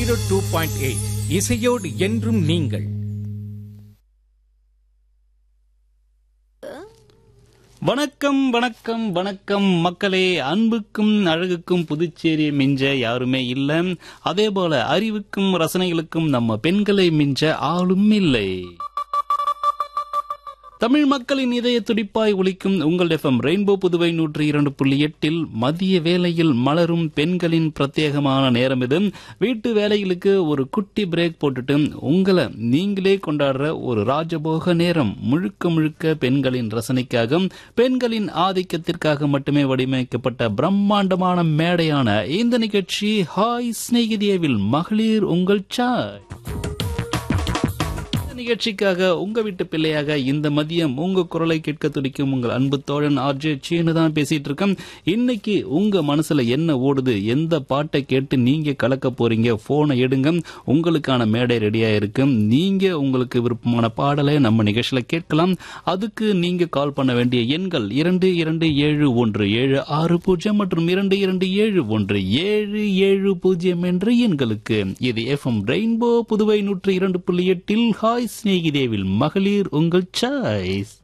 zero two point eight இசையோடு என்றும் நீங்கள் வணக்கம் வணக்கம் வணக்கம் மக்களே அன்புக்கும் அழகுக்கும் புதுச்சேரியை மிஞ்ச யாருமே இல்ல அதே போல அறிவுக்கும் ரசனைகளுக்கும் நம்ம பெண்களை மிஞ்ச ஆளும் இல்லை தமிழ் மக்களின் இதய துடிப்பாய் ஒலிக்கும் உங்கள் எஃப்எம் ரெயின்போ புதுவை நூற்றி இரண்டு புள்ளி எட்டில் மதிய வேளையில் மலரும் பெண்களின் பிரத்யேகமான நேரம் இது வீட்டு வேலைகளுக்கு ஒரு குட்டி பிரேக் போட்டுட்டு உங்களை நீங்களே கொண்டாடுற ஒரு ராஜபோக நேரம் முழுக்க முழுக்க பெண்களின் ரசனைக்காக பெண்களின் ஆதிக்கத்திற்காக மட்டுமே வடிவமைக்கப்பட்ட பிரம்மாண்டமான மேடையான இந்த நிகழ்ச்சி ஹாய் சிநேகிதியவில் மகளிர் உங்கள் சாய் இந்த நிகழ்ச்சிக்காக உங்க வீட்டு பிள்ளையாக இந்த மதியம் உங்க குரலை கேட்க துடிக்கும் உங்கள் அன்பு தோழன் ஆர்ஜே சீனு தான் பேசிட்டு இருக்கேன் இன்னைக்கு உங்க மனசுல என்ன ஓடுது எந்த பாட்டை கேட்டு நீங்க கலக்க போறீங்க போனை எடுங்க உங்களுக்கான மேடை ரெடியா இருக்கு நீங்க உங்களுக்கு விருப்பமான பாடலை நம்ம நிகழ்ச்சியில கேட்கலாம் அதுக்கு நீங்க கால் பண்ண வேண்டிய எண்கள் இரண்டு இரண்டு ஏழு ஒன்று ஏழு ஆறு பூஜ்ஜியம் மற்றும் இரண்டு இரண்டு ஏழு ஒன்று ஏழு ஏழு பூஜ்ஜியம் என்ற எண்களுக்கு இது எஃப்எம் ரெயின்போ புதுவை நூற்றி இரண்டு புள்ளி எட்டில் ஹாய் சிநேகிதேவில் மகளிர் உங்கள் சாய்ஸ்